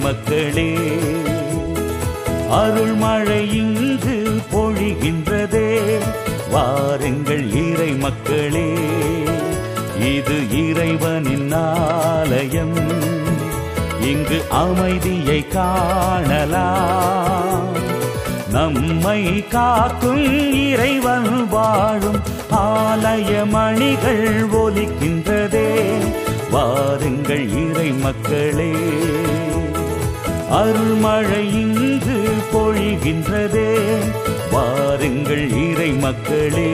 மக்களே அருள்மழை இங்கு பொழிகின்றதே வாருங்கள் இறை மக்களே இது இறைவனின் ஆலயம் இங்கு அமைதியை காணலாம் நம்மை காக்கும் இறைவன் வாழும் ஆலய மணிகள் ஒலிக்கின்றதே வாருங்கள் இறை மக்களே அருள்மழை இங்கு பொழிகின்றதே வாருங்கள் இறை மக்களே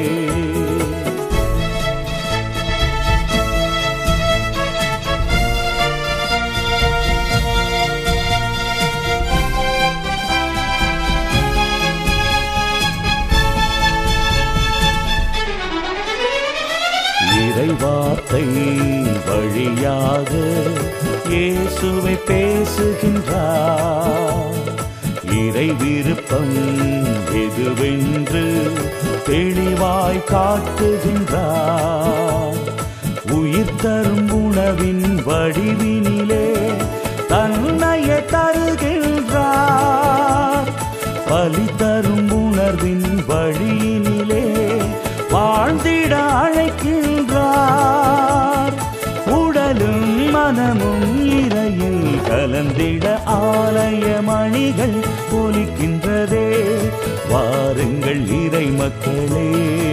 இறைவார்த்தை வழியாக இயேசுவை பேசுகின்றார் இறை விருப்பம் எதுவென்று தெளிவாய் காட்டுகின்றார் உயிர் தரும் உணவின் வடிவினிலே தன்னையே தருகின்றார் பலி தரும் உணர்வின் வழியினிலே வாழ்ந்திட அழைக்கின்றார் உடலும் மனமும் இறையில் கலந்திட ஆலய மணிகள் ஒலிக்கின்றதே வாருங்கள் இறை மக்களே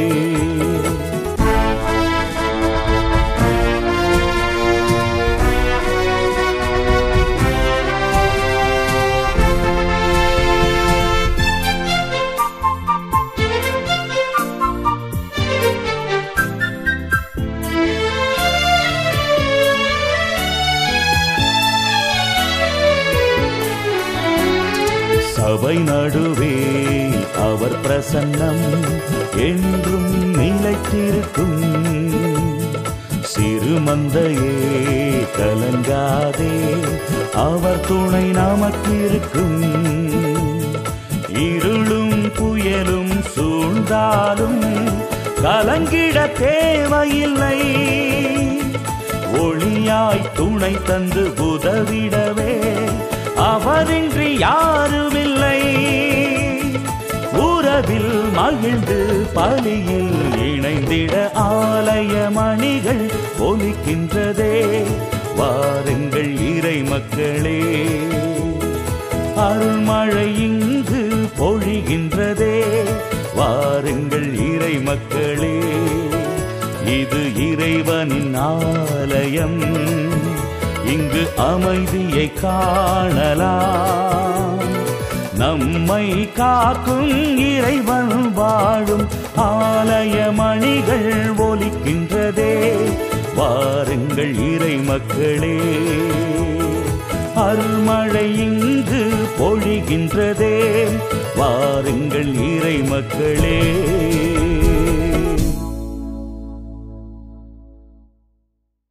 சபை நடுவே அவர் பிரசன்னம் என்றும் நிலைத்திருக்கும் சிறுமந்தையே கலங்காதே அவர் துணை நமக்கு இருக்கும் இருளும் புயலும் சூழ்ந்தாலும் கலங்கிட தேவையில்லை ஒளியாய் துணை தந்து உதவிடவே அவரின்றி யாருமில்லை உறவில் மகிழ்ந்து பலியில் இணைந்திட ஆலய மணிகள் ஒலிக்கின்றதே வாருங்கள் இறை மக்களே அருள்மழை இங்கு பொழிகின்றதே வாருங்கள் இறை மக்களே இது இறைவனின் ஆலயம் இங்கு அமைதியை காணலாம் நம்மை காக்கும் இறைவன் வாழும் ஆலய மணிகள் ஒலிக்கின்றதே வாருங்கள் இறை மக்களே அருள்மழை இங்கு பொழிகின்றதே வாருங்கள் இறை மக்களே